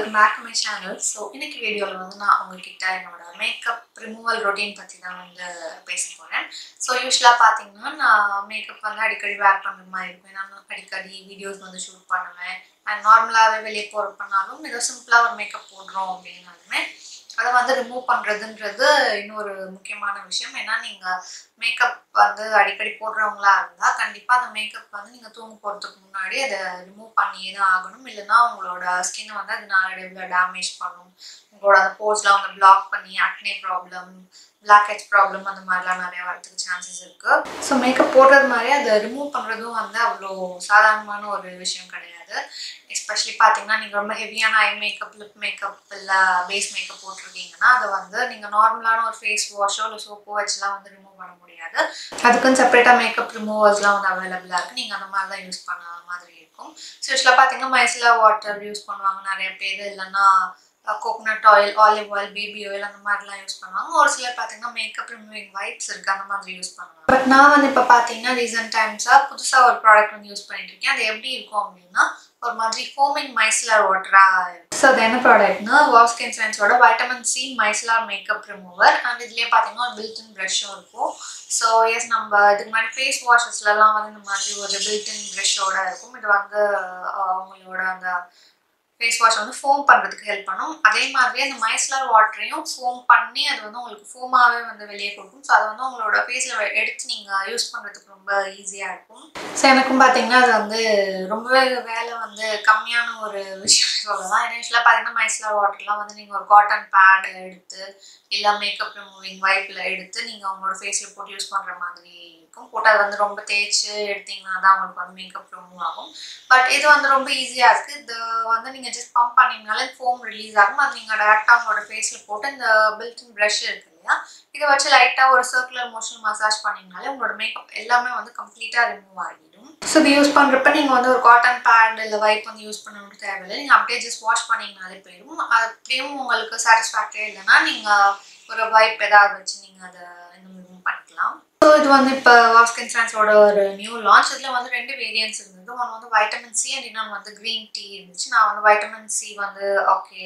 welcome back to my channel so இன்னைக்கு வீடியோவில் வந்து நான் உங்ககிட்ட என்னோட மேக்கப் ரிமூவல் ரொட்டீன் பற்றி தான் வந்து பேச போகிறேன் ஸோ யூஸ்வலாக பார்த்தீங்கன்னா நான் மேக்கப் வந்து அடிக்கடி வேர் பண்ணுற மாதிரி இருக்கும் நான் அடிக்கடி வீடியோஸ் வந்து ஷூட் பண்ணுவேன் அண்ட் நார்மலாகவே வெளியே போகிறப்பனாலும் ஏதோ சிம்பிளாக ஒரு மேக்கப் போடுறோம் அப்படின்னாலுமே அதை வந்து ரிமூவ் பண்ணுறதுன்றது இன்னொரு முக்கியமான விஷயம் ஏன்னா நீங்கள் மேக்கப் வந்து அடிக்கடி போடுறவங்களா இருந்தால் கண்டிப்பாக அந்த மேக்கப் வந்து நீங்கள் தூங்க போகிறதுக்கு முன்னாடி அதை ரிமூவ் பண்ணியே தான் ஆகணும் இல்லைன்னா உங்களோட ஸ்கின்னை வந்து அது நாளடைவில் டேமேஜ் பண்ணும் உங்களோட அந்த போர்ஸ்லாம் வந்து பிளாக் பண்ணி acne problem blackhead problem அந்த மாதிரிலாம் நிறைய வரதுக்கு சான்சஸ் இருக்குது ஸோ மேக்கப் போடுறது மாதிரி அதை ரிமூவ் பண்ணுறதும் வந்து அவ்வளோ சாதாரணமான ஒரு விஷயம் கிடையாது எஸ்பெஷலி பார்த்தீங்கன்னா நீங்கள் ரொம்ப ஹெவியான ஐ மேக்கப் லிப் மேக்கப் இல்லை பேஸ் மேக்கப் போட்டிருக்கீங்கன்னா அதை வந்து நீங்கள் நார்மலான ஒரு ஃபேஸ் வாஷோ இல்லை சோப்போ வச்சுலாம் வந்து ரிமூவ் பண்ண முடியாது அதுக்குன்னு செப்பரேட்டாக மேக்கப் ரிமூவர்ஸ்லாம் வந்து அவைலபிளாக இருக்குது நீங்கள் அந்த மாதிரி தான் யூஸ் பண்ண மாதிரி இருக்கும் ஸோ யூஸ்வலாக பார்த்தீங்கன்னா மைசில் வாட்டர் யூஸ் பண்ணுவாங்க நிறைய பேர் இல்லைன்னா coconut oil olive oil baby oil அந்த மாதிரிலாம் யூஸ் பண்ணுவாங்க ஒரு சிலர் பார்த்தீங்கன்னா மேக்கப் ரிமூவிங் வைப்ஸ் இருக்குது அந்த மாதிரி யூஸ் பண்ணுவாங்க பட் நான் வந்து இப்போ பார்த்தீங்கன்னா ரீசெண்ட் டைம்ஸாக புதுசாக ஒரு ப்ராடக்ட் வந்து யூஸ் பண்ணிட்டு இருக்கேன் அது எப்படி இருக்கும் அப்படின்னா ஒரு மாதிரி ஃபோமிங் மைஸ்லார் வாட்டராக ஸோ அது என்ன ப்ராடக்ட்னா வாஸ்கின் சயின்ஸோட vitamin C micellar makeup remover and இதுலேயே பார்த்தீங்கன்னா ஒரு பில்டின் ப்ரஷ்ஷும் இருக்கும் ஸோ எஸ் நம்ம இதுக்கு முன்னாடி ஃபேஸ் வாஷஸ்லலாம் வந்து இந்த மாதிரி ஒரு பில்டின் ப்ரஷ்ஷோட இருக்கும் இது வந்து அவங்களோட அந்த ஃபேஸ் வாஷ் வந்து ஃபோம் பண்ணுறதுக்கு ஹெல்ப் பண்ணும் அதே மாதிரியே அந்த மைஸ்லர் வாட்டரையும் ஃபோம் பண்ணி அது வந்து உங்களுக்கு ஃபோமாகவே வந்து வெளியே கொடுக்கும் ஸோ அதை வந்து உங்களோட ஃபேஸில் எடுத்து நீங்கள் யூஸ் பண்ணுறதுக்கு ரொம்ப ஈஸியாக இருக்கும் ஸோ எனக்கும் பார்த்தீங்கன்னா அது வந்து ரொம்பவே வேலை வந்து கம்மியான ஒரு விஷயம் சொல்லலாம் ஏன்னா யூஸ்வலாக பார்த்தீங்கன்னா மைஸ்லர் வாட்டர்லாம் வந்து நீங்கள் ஒரு காட்டன் பேட் எடுத்து இல்லை மேக்கப் ரிமூவிங் வைப்பில் எடுத்து நீங்கள் உங்களோட ஃபேஸில் போட்டு யூஸ் பண்ணுற மாதிரி இருக்கும் போட்டு அதை வந்து ரொம்ப தேய்ச்சி எடுத்தீங்கன்னா தான் உங்களுக்கு வந்து மேக்கப் ரிமூவ் ஆகும் பட் இது வந்து ரொம்ப ஈஸியாக இருக்குது இது வந்து நீங்கள் ஜஸ்ட் பம்ப் பண்ணிங்கனாலே ஃபோம் ரிலீஸ் ஆகும் அது நீங்கள் டேரெக்டாக உங்களோட ஃபேஸில் போட்டு இந்த பில்டின் ப்ரஷ் இருக்கு இல்லையா இதை வச்சு லைட்டாக ஒரு சர்க்குலர் மோஷன் மசாஜ் பண்ணிங்கனாலே உங்களோட மேக்கப் எல்லாமே வந்து கம்ப்ளீட்டாக ரிமூவ் ஆகிடும் ஸோ இது யூஸ் பண்ணுறப்ப நீங்கள் வந்து ஒரு காட்டன் பேட் இல்லை வைப் வந்து யூஸ் பண்ணணும்னு தேவையில்லை நீங்கள் அப்படியே ஜஸ்ட் வாஷ் பண்ணிங்கனாலே போயிடும் அப்படியும் உங்களுக்கு சாட்டிஸ்ஃபேக்டரி இல்லைன்னா நீங்கள் ஒரு வைப் ஏதாவது வச்சு நீங்கள் அதை இன்னும் ரிமூவ் பண்ணிக்கலாம் ஸோ இது வந்து இப்போ வாஸ்கின் சான்ஸோட ஒரு நியூ லான்ச் இதில் வந்து ரெண்டு வேரியன்ஸ் இருந்தது ஒன்று வந்து வைட்டமின் சி அண்ட் இன்னொன்று வந்து க்ரீன் டீ இருந்துச்சு நான் வந்து வைட்டமின் சி வந்து ஓகே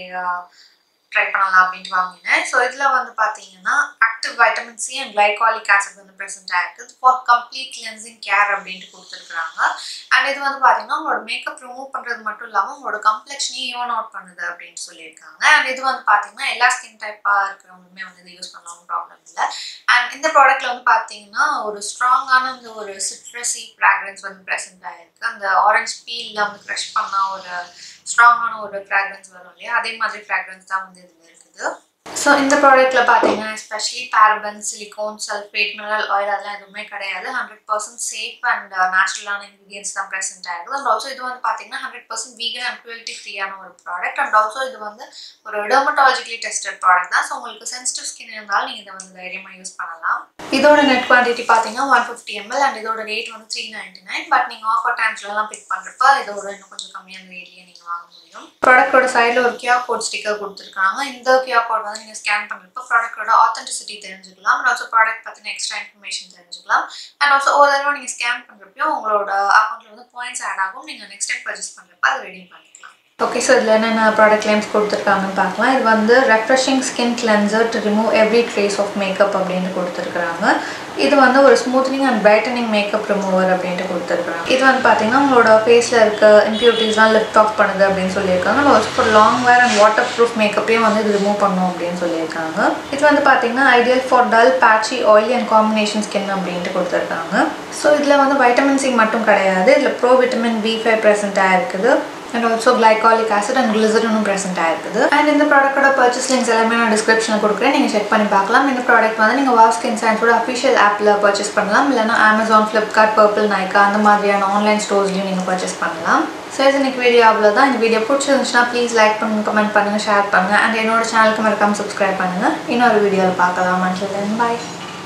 ட்ரை பண்ணலாம் அப்படின்ட்டு வாங்கினேன் ஸோ இதில் வந்து பார்த்தீங்கன்னா active vitamin C and glycolic acid வந்து ப்ரெசென்ட் ஆகிருக்கு ஃபார் கம்ப்ளீட் கிளென்சிங் கேர் அப்படின்ட்டு கொடுத்துருக்குறாங்க அண்ட் இது வந்து பார்த்தீங்கன்னா உங்களோட மேக்கப் ரிமூவ் பண்ணுறது மட்டும் இல்லாமல் உங்களோட கம்ப்ளெக்ஷனையும் ஈவன் அவுட் பண்ணுது அப்படின்னு சொல்லியிருக்காங்க அண்ட் இது வந்து பார்த்தீங்கன்னா எல்லா ஸ்கின் டைப்பாக இருக்கிறவங்களுமே வந்து இதை யூஸ் பண்ணலாம் ப்ராப்ளம் இல்லை அண்ட் இந்த ப்ராடக்ட்ல வந்து பார்த்தீங்கன்னா ஒரு ஸ்ட்ராங்கான இந்த ஒரு சிட்ரஸி ஃப்ராக்ரன்ஸ் வந்து ப்ரெசென்ட் ஆகிருக்கு அந்த ஆரஞ்ச் பீலில் வந்து க்ரஷ் பண்ணால் ஒரு ஸ்ட்ராங்கான ஒரு ஃப்ராக்ரன்ஸ் வரும் இல்லையா அதே மாதிரி ஃப்ராக்ரன்ஸ் தான் வந்து இதில் இருக்குது ஸோ இந்த ப்ராடக்ட்டில் பார்த்தீங்கன்னா especially paraben silicone sulphate mineral oil அதெல்லாம் எதுவுமே கிடையாது ஹண்ட்ரட் பர்சன்ட் சேஃப் அண்ட் நேச்சுரலான இன்க்ரீடியன்ஸ் தான் ப்ரெசென்ட் ஆகுது அண்ட் ஆல்சோ இது வந்து பார்த்தீங்கன்னா hundred percent vegan and quality ஃப்ரீயான ஒரு ப்ராடக்ட் அண்ட் ஆல்சோ இது வந்து ஒரு டெர்மட்டாலஜிக்கலி டெஸ்டட் ப்ராடக்ட் தான் ஸோ உங்களுக்கு சென்சிட்டிவ் ஸ்கின் இருந்தாலும் நீங்கள் இதை வந்து தைரியமாக யூஸ் பண்ணலாம் இதோட நெட் குவான்டிட்டி பார்த்தீங்கன்னா ஒன் ஃபிஃப்டி எம்எல் அண்ட் இதோட ரேட் வந்து த்ரீ நைன்டி நைன் பட் நீங்கள் ஆஃபர் டைம்ஸ்லலாம் பிக் பண்ணுறப்ப இதோட இன்னும் கொஞ்சம் கம்மியான ரேட்லேயே நீங்கள் வாங்க முடியும் ப்ராடக்டோட சைடில் ஒரு கியூஆர் கோட் ஸ்டிக்கர் கொடுத்துருக்காங்க இந்த கியூஆர் கோட் வந்து நீங்கள் ஸ்கேன் பண்ணுறப்ப ப்ராடக்டோட ஆத்தென்டிசிட்டி தெரிஞ்சுக்கலாம் அண்ட் ஆல்சோ ப்ராடக்ட் பற்றின எக்ஸ்ட்ரா இன்ஃபர்மேஷன் தெரிஞ்சுக்கலாம் அண்ட் ஆல்சோ ஒரு தடவை நீங்கள் ஸ்கேன் பண்ணுறப்பையும் உங்களோட அக்கௌண்ட்டில் வந்து பாயிண்ட்ஸ் ஆட் ஆகும் நீங்கள் நெக்ஸ்ட் டைம் பர்ச்சேஸ் பண்ணுறப்ப அதை ரெடி பண்ணிக்கலாம் ஓகே ஸோ இதில் என்னென்ன ப்ராடக்ட் நேம்ஸ் கொடுத்துருக்காங்கன்னு பார்க்கலாம் இது வந்து refreshing skin cleanser to remove every trace of makeup அப்படின்னு கொடுத்துருக்குறாங்க இது வந்து ஒரு smoothening and brightening makeup remover அப்படின்ட்டு கொடுத்துருக்குறாங்க இது வந்து பார்த்தீங்கன்னா உங்களோட ஃபேஸில் இருக்க இம்ப்யூரிட்டிஸ்லாம் லிஃப்ட் ஆஃப் பண்ணுது அப்படின்னு சொல்லியிருக்காங்க also for long wear and waterproof மேக்கப்பையும் வந்து இது ரிமூவ் பண்ணும் அப்படின்னு சொல்லியிருக்காங்க இது வந்து பார்த்தீங்கன்னா ideal for dull patchy oily and combination skin அப்படின்ட்டு கொடுத்துருக்காங்க ஸோ இதில் வந்து வைட்டமின் சி மட்டும் கிடையாது இதில் ப்ரோ விட்டமின் பி ஃபைவ் ப்ரெசென்ட்டாக இருக்குது and also glycolic acid and கிளிசரினும் ப்ரெசென்ட் ஆயிருக்குது அண்ட் இந்த ப்ராடக்ட்டோட பர்ச்சேஸ் லிங்க்ஸ் எல்லாமே நான் டிஸ்கிரிப்ஷனில் கொடுக்குறேன் நீங்கள் செக் பண்ணி பார்க்கலாம் இந்த ப்ராடக்ட் வந்து நீங்கள் வாஸ்கின் சயின்ஸோட அஃபிஷியல் ஆப்பில் பர்ச்சேஸ் பண்ணலாம் இல்லைனா அமேசான் ஃப்ளிப்கார்ட் பர்பிள் நைக்கா அந்த மாதிரியான ஆன்லைன் ஸ்டோர்ஸ்லையும் நீங்கள் பர்ச்சேஸ் பண்ணலாம் ஸோ இது இன்னைக்கு வீடியோ அவ்வளோதான் இந்த வீடியோ பிடிச்சிருந்துச்சுன்னா ப்ளீஸ் லைக் பண்ணுங்கள் கமெண்ட் பண்ணுங்கள் ஷேர் பண்ணுங்கள் அண்ட் என்னோட சேனலுக்கு மறக்காமல் சப்ஸ்கிரைப் பண்ணுங்கள் இன்னொரு வீடியோவில் பார்க்கலாம் and bye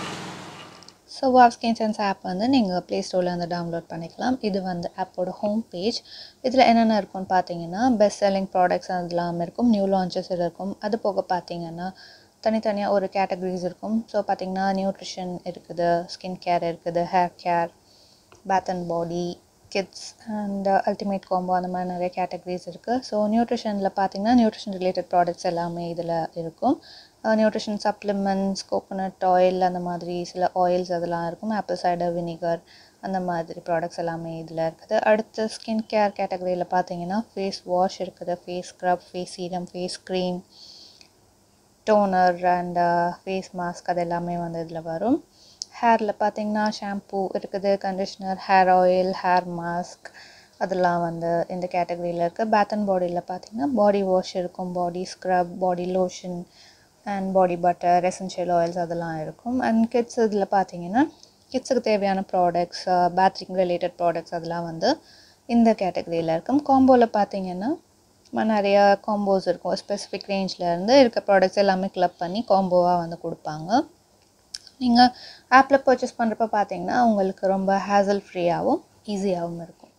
so Wow Skin sense app வந்து நீங்கள் ப்ளே ஸ்டோரில் வந்து டவுன்லோட் பண்ணிக்கலாம் இது வந்து ஆப்போட ஹோம் பேஜ் இதில் என்னென்ன இருக்கும்னு பார்த்தீங்கன்னா பெஸ்ட் செல்லிங் ப்ராடக்ட்ஸ் அதெல்லாம் இருக்கும் நியூ லான்ச்சஸ் இருக்கும் அது போக பார்த்தீங்கன்னா தனித்தனியாக ஒரு கேட்டகரிஸ் இருக்கும் ஸோ பார்த்தீங்கன்னா நியூட்ரிஷன் இருக்குது ஸ்கின் கேர் இருக்குது hair care bath and body kits and ultimate combo அந்த மாதிரி நிறைய கேட்டகரிஸ் இருக்குது ஸோ நியூட்ரிஷனில் பார்த்தீங்கன்னா நியூட்ரிஷன் ரிலேட்டட் ப்ராடக்ட்ஸ் எல்லாமே இதில் இருக்கும் நியூட்ரிஷன் சப்ளிமெண்ட்ஸ் கோகோனட் ஆயில் அந்த மாதிரி சில ஆயில்ஸ் அதெல்லாம் இருக்கும் ஆப்பிள் சைடர் வினிகர் அந்த மாதிரி ப்ராடக்ட்ஸ் எல்லாமே இதில் இருக்குது அடுத்து ஸ்கின் கேர் கேட்டகரியில் பார்த்தீங்கன்னா ஃபேஸ் வாஷ் இருக்குது face scrub face serum face cream toner and face mask அது எல்லாமே வந்து இதில் வரும் ஹேரில் பார்த்தீங்கன்னா ஷாம்பூ இருக்குது conditioner hair oil hair mask அதெல்லாம் வந்து இந்த கேட்டகரியில் இருக்குது பேத் அண்ட் பாடியில் பார்த்தீங்கன்னா பாடி வாஷ் இருக்கும் body scrub body lotion and body butter essential oils அதெல்லாம் இருக்கும் அண்ட் கிட்ஸ் இதில் பார்த்தீங்கன்னா கிட்ஸுக்கு தேவையான ப்ராடக்ட்ஸ் பேத்ரிங் ரிலேட்டட் ப்ராடக்ட்ஸ் அதெல்லாம் வந்து இந்த கேட்டகரியில் இருக்கும் காம்போவில் பார்த்தீங்கன்னா நிறைய காம்போஸ் இருக்கும் ஸ்பெசிஃபிக் ரேஞ்சில் இருந்து இருக்க ப்ராடக்ட்ஸ் எல்லாமே கிளப் பண்ணி காம்போவாக வந்து கொடுப்பாங்க நீங்கள் ஆப்பில் பர்ச்சேஸ் பண்ணுறப்ப பார்த்தீங்கன்னா உங்களுக்கு ரொம்ப ஹேசல் ஃப்ரீயாகவும் ஈஸியாகவும் இருக்கும்